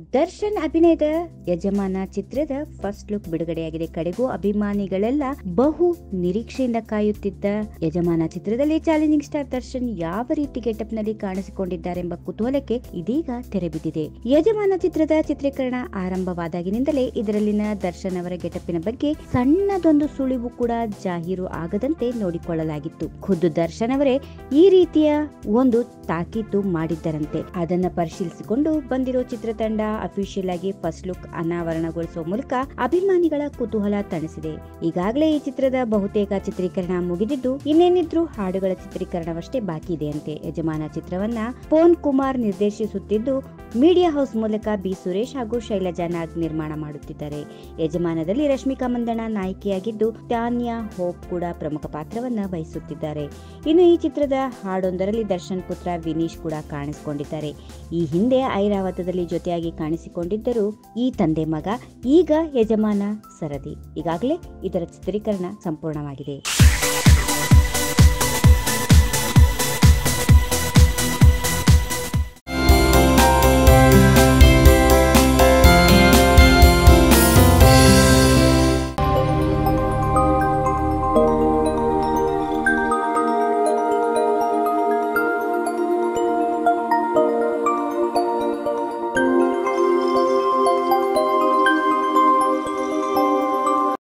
ದರ್ಶನ್ ಅಭಿನಯದ ಯಜಮಾನ ಚಿತ್ರದ ಫಸ್ಟ್ ಲುಕ್ ಬಿಡುಗಡೆಯಾಗಿದೆ ಕಡೆಗೂ ಅಭಿಮಾನಿಗಳೆಲ್ಲ ಬಹು ನಿರೀಕ್ಷೆಯಿಂದ ಕಾಯುತ್ತಿದ್ದ ಯಜಮಾನ ಚಿತ್ರದಲ್ಲಿ ಚಾಲೆಂಜಿಂಗ್ ಸ್ಟಾರ್ ದರ್ಶನ್ ಯಾವ ರೀತಿ ಗೆಟಪ್ ನಲ್ಲಿ ಕಾಣಿಸಿಕೊಂಡಿದ್ದಾರೆಂಬ ಕುತೂಹಲಕ್ಕೆ ಇದೀಗ ತೆರೆಬಿದ್ದಿದೆ ಯಜಮಾನ ಚಿತ್ರದ ಚಿತ್ರೀಕರಣ ಆರಂಭವಾದಾಗಿನಿಂದಲೇ ಇದರಲ್ಲಿನ ದರ್ಶನ್ ಅವರ ಗೆಟಪ್ಪಿನ ಬಗ್ಗೆ ಸಣ್ಣದೊಂದು ಸುಳಿವು ಕೂಡ ಜಾಹೀರು ಆಗದಂತೆ ನೋಡಿಕೊಳ್ಳಲಾಗಿತ್ತು ಖುದ್ದು ದರ್ಶನ್ ಅವರೇ ಈ ರೀತಿಯ ಒಂದು ತಾಕೀತು ಮಾಡಿದ್ದರಂತೆ ಅದನ್ನ ಪರಿಶೀಲಿಸಿಕೊಂಡು ಬಂದಿರೋ ಚಿತ್ರತಂಡ ಅಫಿಷಿಯಲ್ ಆಗಿ ಫಸ್ಟ್ ಲುಕ್ ಅನಾವರಣಗೊಳಿಸುವ ಮೂಲಕ ಅಭಿಮಾನಿಗಳ ಕುತೂಹಲ ತಣಿಸಿದೆ ಈಗಾಗಲೇ ಈ ಚಿತ್ರದ ಬಹುತೇಕ ಚಿತ್ರೀಕರಣ ಮುಗಿದಿದ್ದು ಇನ್ನೇನಿದ್ರು ಹಾಡುಗಳ ಚಿತ್ರೀಕರಣವಷ್ಟೇ ಬಾಕಿ ಇದೆಯಂತೆ ಯಜಮಾನ ಚಿತ್ರವನ್ನ ಪೋನ್ ಕುಮಾರ್ ನಿರ್ದೇಶಿಸುತ್ತಿದ್ದು ಮೀಡಿಯಾ ಹೌಸ್ ಮೂಲಕ ಬಿ ಸುರೇಶ್ ಹಾಗೂ ಶೈಲಜಾ ನಾಗ್ ನಿರ್ಮಾಣ ಮಾಡುತ್ತಿದ್ದಾರೆ ಯಜಮಾನದಲ್ಲಿ ರಶ್ಮಿಕಾ ಮಂದಣ್ಣ ನಾಯಕಿಯಾಗಿದ್ದು ತಾನ್ಯಾ ಹೋಪ್ ಕೂಡ ಪ್ರಮುಖ ಪಾತ್ರವನ್ನ ವಹಿಸುತ್ತಿದ್ದಾರೆ ಇನ್ನು ಈ ಚಿತ್ರದ ಹಾಡೊಂದರಲ್ಲಿ ದರ್ಶನ್ ಪುತ್ರ ವಿನೀಶ್ ಕೂಡ ಕಾಣಿಸಿಕೊಂಡಿದ್ದಾರೆ ಈ ಹಿಂದೆ ಐರಾವತದಲ್ಲಿ ಜೊತೆಯಾಗಿ ಕಾಣಿಸಿಕೊಂಡಿದ್ದರು ಈ ತಂದೆ ಮಗ ಈಗ ಯಜಮಾನ ಸರದಿ ಈಗಾಗಲೇ ಇದರ ಚಿತ್ರೀಕರಣ ಸಂಪೂರ್ಣವಾಗಿದೆ